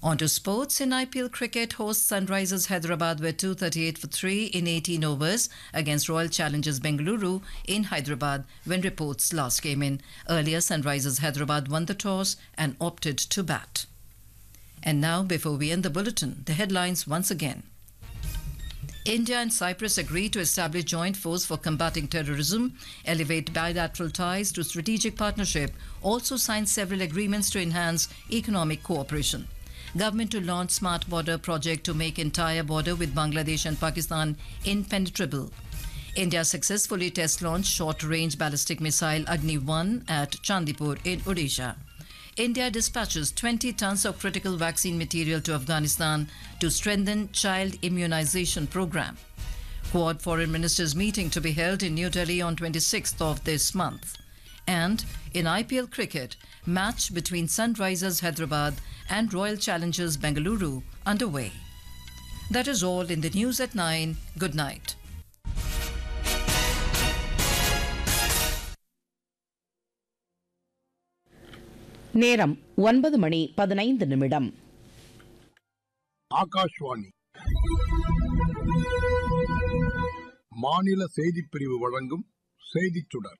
On to sports in IPL cricket, hosts Sunrisers Hyderabad were 238 for 3 in 18 overs against Royal Challengers Bengaluru in Hyderabad when reports last came in. Earlier, Sunrisers Hyderabad won the toss and opted to bat. And now, before we end the bulletin, the headlines once again. India and Cyprus agree to establish joint force for combating terrorism, elevate bilateral ties to strategic partnership, also signed several agreements to enhance economic cooperation. Government to launch smart border project to make entire border with Bangladesh and Pakistan impenetrable. India successfully test launched short-range ballistic missile Agni 1 at Chandipur in Odisha. India dispatches 20 tons of critical vaccine material to Afghanistan to strengthen child immunization program. Quad foreign ministers meeting to be held in New Delhi on 26th of this month. And in IPL cricket, match between Sunrisers Hyderabad and Royal Challengers Bengaluru underway. That is all in the news at 9. Good night. நேரம் ஒன்பது மணி பதினைந்து நிமிடம் ஆகாஷ்வாணி மாநில செய்திப் பிரிவு வழங்கும் செய்திச் சுடர்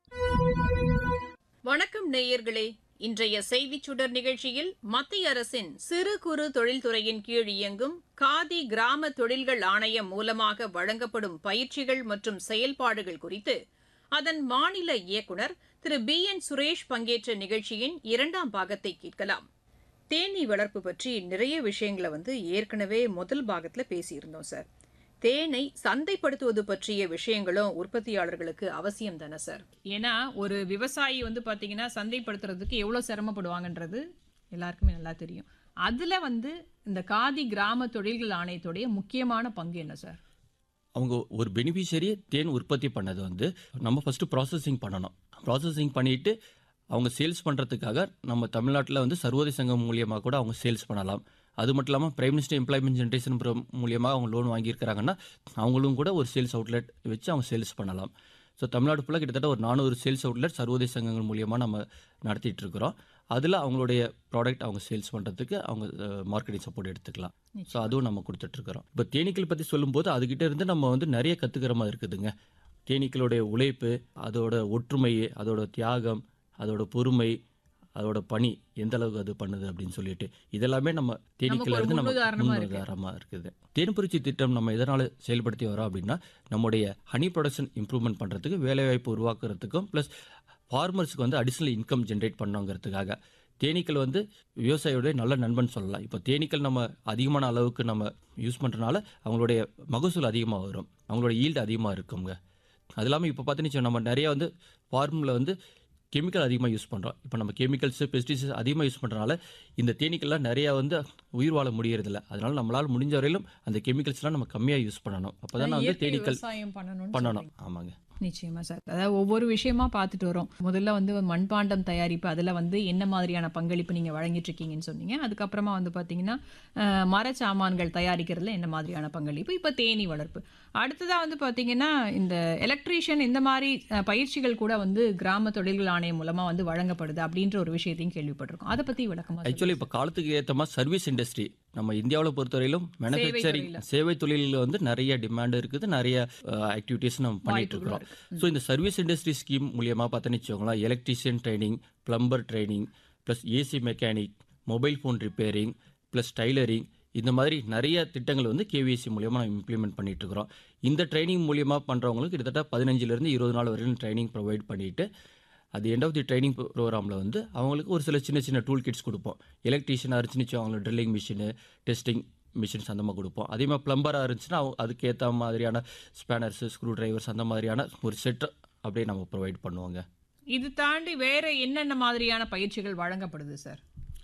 வணக்கம் நேயர்களே இன்றைய செய்திச் சுடர் நிகழ்ச்சியில் மத்திய அரசின் சிறு குறு தொழில்துறையின் கீழ் இயங்கும் காதி கிராம தொழில்கள் ஆணையம் மூலமாக வழங்கப்படும் பயிற்சிகள் மற்றும் செயல்பாடுகள் குறித்து அதன் மாநில இயக்குநர் திரு பி என் சுரேஷ் பங்கேற்ற நிகழ்ச்சியின் இரண்டாம் பாகத்தை கேட்கலாம் தேனீ வளர்ப்பு பற்றி நிறைய விஷயங்களை வந்து ஏற்கனவே முதல் பாகத்துல பேசியிருந்தோம் சார் தேனை சந்தைப்படுத்துவது பற்றிய விஷயங்களும் உற்பத்தியாளர்களுக்கு அவசியம் தானே சார் ஏன்னா ஒரு விவசாயி வந்து பாத்தீங்கன்னா சந்தைப்படுத்துறதுக்கு எவ்வளவு சிரமப்படுவாங்கன்றது எல்லாருக்குமே நல்லா தெரியும் அதுல வந்து இந்த காதி கிராம தொழில்கள் ஆணையத்துடைய முக்கியமான பங்கு என்ன சார் அவங்க ஒரு பெனிஃபிஷரியை தேன் உற்பத்தி பண்ணது வந்து நம்ம ஃபஸ்ட்டு ப்ராசஸிங் பண்ணணும் ப்ராசஸிங் பண்ணிவிட்டு அவங்க சேல்ஸ் பண்ணுறதுக்காக நம்ம தமிழ்நாட்டில் வந்து சர்வதேச சங்கம் மூலியமாக கூட அவங்க சேல்ஸ் பண்ணலாம் அது மட்டும் இல்லாமல் பிரைம் மினிஸ்டர் எம்ப்ளாய்மெண்ட் ஜென்ரேஷன் மூலியமாக அவங்க லோன் வாங்கியிருக்கிறாங்கன்னா அவங்களும் கூட ஒரு சேல்ஸ் அவுட்லெட் வச்சு அவங்க சேல்ஸ் பண்ணலாம் ஸோ தமிழ்நாடு ஃபுல்லாக கிட்டத்தட்ட ஒரு நானூறு சேல்ஸ் அவுட்லெட் சர்வதேச சங்கங்கள் மூலியமாக நம்ம நடத்திட்டு இருக்கிறோம் அதில் அவங்களுடைய ப்ராடக்ட் அவங்க சேல்ஸ் பண்ணுறதுக்கு அவங்க மார்க்கெட்டிங் சப்போர்ட் எடுத்துக்கலாம் ஸோ அதுவும் நம்ம கொடுத்துட்ருக்குறோம் இப்போ தேனீக்கள் பற்றி சொல்லும்போது அதுகிட்ட இருந்து நம்ம வந்து நிறைய கற்றுக்கிற மாதிரி இருக்குதுங்க தேனீக்களுடைய உழைப்பு அதோட ஒற்றுமை அதோட தியாகம் அதோட பொறுமை அதோட பணி எந்த அளவுக்கு அது பண்ணுது அப்படின்னு சொல்லிட்டு இதெல்லாமே நம்ம தேனீக்கள் இருந்து நம்ம முன்னுதாரணமா இருக்கு. முன்னுதாரணமா இருக்குது தேன்புரிச்சி திட்டம் நம்ம எதனால் செயல்படுத்தி வரோம் அப்படின்னா நம்முடைய ஹனி ப்ரொடக்ஷன் இம்ப்ரூவ்மெண்ட் பண்ணுறதுக்கு வேலைவாய்ப்பு உருவாக்குறதுக்கும் ப்ளஸ் ஃபார்மர்ஸுக்கு வந்து அடிஷ்னல் இன்கம் ஜென்ரேட் பண்ணுங்கிறதுக்காக தேனீக்கள் வந்து விவசாயியோட நல்ல நண்பன் சொல்லலாம் இப்போ தேனீக்கள் நம்ம அதிகமான அளவுக்கு நம்ம யூஸ் பண்ணுறனால அவங்களுடைய மகசூல் அதிகமாக வரும் அவங்களோட ஈல்டு அதிகமாக இருக்குங்க அது இல்லாமல் இப்போ பார்த்தீங்கன்னா நம்ம நிறைய வந்து ஃபார்மில் வந்து கெமிக்கல் அதிகமாக யூஸ் பண்ணுறோம் இப்போ நம்ம கெமிக்கல்ஸ் பெஸ்டிசைட்ஸ் அதிகமாக யூஸ் பண்ணுறனால இந்த தேனீக்கள்லாம் நிறையா வந்து உயிர் வாழ முடியறதில்ல அதனால நம்மளால் முடிஞ்ச வரையிலும் அந்த கெமிக்கல்ஸ்லாம் நம்ம கம்மியாக யூஸ் பண்ணணும் அப்போ தான் வந்து இயற்கை தேனீக்கள் விவசாயம் பண்ணணும்னு பண்ணணும் ஆமாங்க நிச்சயமா சார் அதாவது ஒவ்வொரு விஷயமா பார்த்துட்டு வரோம் முதல்ல வந்து மண்பாண்டம் தயாரிப்பு அதில் வந்து என்ன மாதிரியான பங்களிப்பு நீங்கள் வழங்கிட்டு இருக்கீங்கன்னு சொன்னீங்க அதுக்கப்புறமா வந்து பார்த்தீங்கன்னா அஹ், மரச்சாமான்கள் தயாரிக்கிறதுல என்ன மாதிரியான பங்களிப்பு இப்போ தேனீ வளர்ப்பு அடுத்ததாக வந்து பார்த்தீங்கன்னா இந்த எலக்ட்ரீஷியன் இந்த மாதிரி அஹ், பயிற்சிகள் கூட வந்து கிராம தொழில்கள் ஆணையம் மூலமாக வந்து வழங்கப்படுது அப்படின்ற ஒரு விஷயத்தையும் கேள்விப்பட்டிருக்கோம் அதை பற்றி விளக்கமாக ஆக்சுவலி இப்போ காலத்துக்கு ஏற்ற மாதிரி சர்வீஸ் இண்டஸ்ட்ரி நம்ம இந்தியாவில் பொறுத்தவரையிலும் மேனுஃபேக்சரிங் துறையில. சேவை தொழிலில் வந்து நிறைய டிமாண்ட் இருக்குது நிறைய ஆக்டிவிட்டீஸ் நம்ம பண்ணிட்டு இருக்கிறோம் ஸோ இந்த சர்வீஸ் இண்டஸ்ட்ரி ஸ்கீம் மூலியமாக பார்த்தோன்னு வச்சுக்கோங்களேன் electrician training plumber training plus AC mechanic mobile phone repairing plus tailoring இந்த மாதிரி நிறைய திட்டங்கள் வந்து கேவிஎஸ்சி மூலியமாக நம்ம இம்ப்ளிமெண்ட் பண்ணிட்டு இருக்கிறோம் இந்த ட்ரைனிங் மூலியமாக பண்ணுறவங்களுக்கு கிட்டத்தட்ட பதினஞ்சுலேருந்து இருபது நாள் வரையும் ட்ரைனிங் ப்ரொவைட் பண்ணிட்டு அது எண்ட் ஆஃப் தி ட்ரைனிங் ப்ரோக்ராமில் வந்து அவங்களுக்கு ஒரு சில சின்ன சின்ன டூல் கிட்ஸ் கொடுப்போம் எலக்ட்ரீஷியனாக இருந்துச்சு அவங்களுக்கு ட்ரில்லிங் மிஷினு டெஸ்டிங் மிஷின்ஸ் அந்த மாதிரி கொடுப்போம் அதே மாதிரி ப்ளம்பராக இருந்துச்சுன்னா அவங்க அதுக்கேற்ற மாதிரியான ஸ்பேனர்ஸு ஸ்க்ரூ டிரைவர்ஸ் அந்த மாதிரியான ஒரு செட் அப்படியே நம்ம ப்ரொவைட் பண்ணுவோங்க இது தாண்டி வேற என்னென்ன மாதிரியான பயிற்சிகள் வழங்கப்படுது சார்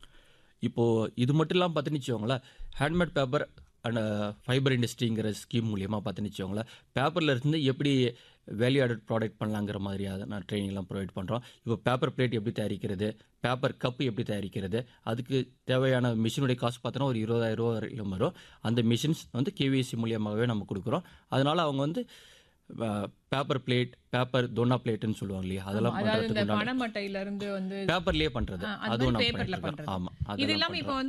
இப்போது இது மட்டும் இல்லாமல் பார்த்துன்னு வச்சுக்கோங்களேன் ஹேண்ட்மேட் பேப்பர் அண்ட் ஃபைபர் இண்டஸ்ட்ரிங்கிற ஸ்கீம் மூலியமாக பார்த்துன்னு வச்சுக்கோங்களேன் பேப்பரில் இருந்து எப்படி வேல்யூ ஆடட் ப்ராடக்ட் பண்ணலாங்கிற மாதிரியாக நான் ட்ரைனிங்லாம் ப்ரொவைட் பண்ணுறோம் இப்போ பேப்பர் பிளேட் எப்படி தயாரிக்கிறது பேப்பர் கப் எப்படி தயாரிக்கிறது அதுக்கு தேவையான மிஷினுடைய காசு பார்த்தோன்னா ஒரு இருபதாயிரம் ரூபா வரையிலும் வரும் அந்த மிஷின்ஸ் வந்து கேவிஎஸ்சி மூலியமாகவே நம்ம கொடுக்குறோம் அதனால் அவங்க வந்து பேப்பர் பிளேட் பேப்பர் தொன்னா பிளேட்டுன்னு சொல்லுவாங்க இல்லையா அதெல்லாம் அதாவது இந்த பண்ணுறதுக்கு பணமட்டையில இருந்து வந்து பேப்பர்லேயே பண்ணுறது ஆ, அது அதுவும் மாதிரி நம்ம பேப்பர்ல பண்ணிட்டு இருக்கோம் பண்றது ஆமாம் இது இல்லாம இப்போ வந்து